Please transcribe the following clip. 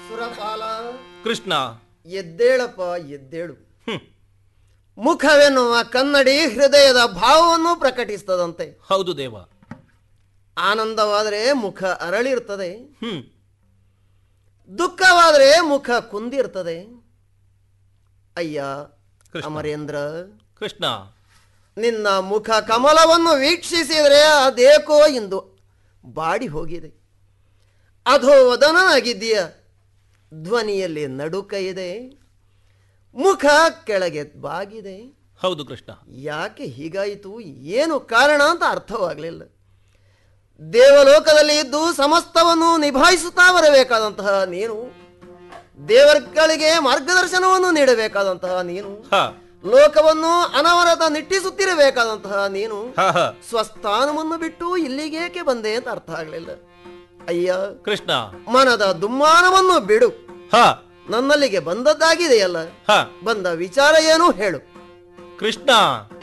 ಸುರಪಾಲ ಕೃಷ್ಣ ಎದ್ದೇಳಪ್ಪ ಎದ್ದೇಳು ಹ್ಮ್ ಮುಖವೆನ್ನುವ ಕನ್ನಡಿ ಹೃದಯದ ಭಾವವನ್ನು ಪ್ರಕಟಿಸ್ತದಂತೆ ಹೌದು ದೇವ ಆನಂದವಾದರೆ ಮುಖ ಅರಳಿರ್ತದೆ ಹ್ಮ್ ದುಃಖವಾದರೆ ಮುಖ ಕುಂದಿರ್ತದೆ ಅಯ್ಯ ಕೃಷ್ಣ. ಅಮರೇಂದ್ರ ಕೃಷ್ಣ ನಿನ್ನ ಮುಖ ಕಮಲವನ್ನು ವೀಕ್ಷಿಸಿದರೆ ಅದೇಕೋ ಇಂದು ಬಾಡಿ ಹೋಗಿದೆ ಅಧೋ ವದನಾಗಿದ್ದೀಯ ಧ್ವನಿಯಲ್ಲಿ ನಡುಕ ಇದೆ ಮುಖ ಕೆಳಗೆ ಬಾಗಿದೆ ಹೌದು ಕೃಷ್ಣ ಯಾಕೆ ಹೀಗಾಯಿತು ಏನು ಕಾರಣ ಅಂತ ಅರ್ಥವಾಗಲಿಲ್ಲ ದೇವಲೋಕದಲ್ಲಿ ಇದ್ದು ಸಮಸ್ತವನ್ನು ನಿಭಾಯಿಸುತ್ತಾ ಬರಬೇಕಾದಂತಹ ನೀನು ದೇವರುಗಳಿಗೆ ಮಾರ್ಗದರ್ಶನವನ್ನು ನೀಡಬೇಕಾದಂತಹ ನೀನು ಹ ಲೋಕವನ್ನು ಅನವರತ ನಿಟ್ಟಿಸುತ್ತಿರಬೇಕಾದಂತಹ ನೀನು ಹ ಹ ಸ್ವಸ್ಥಾನವನ್ನು ಬಿಟ್ಟು ಇಲ್ಲಿಗೇಕೆ ಬಂದೆ ಅಂತ ಅರ್ಥ ಆಗಲಿಲ್ಲ ಅಯ್ಯ ಕೃಷ್ಣ ಮನದ ದುಮ್ಮಾನವನ್ನು ಬಿಡು ಹ ನನ್ನಲ್ಲಿಗೆ ಬಂದದ್ದಾಗಿದೆಯಲ್ಲ ಹ ಬಂದ ವಿಚಾರ ಏನು ಹೇಳು ಕೃಷ್ಣ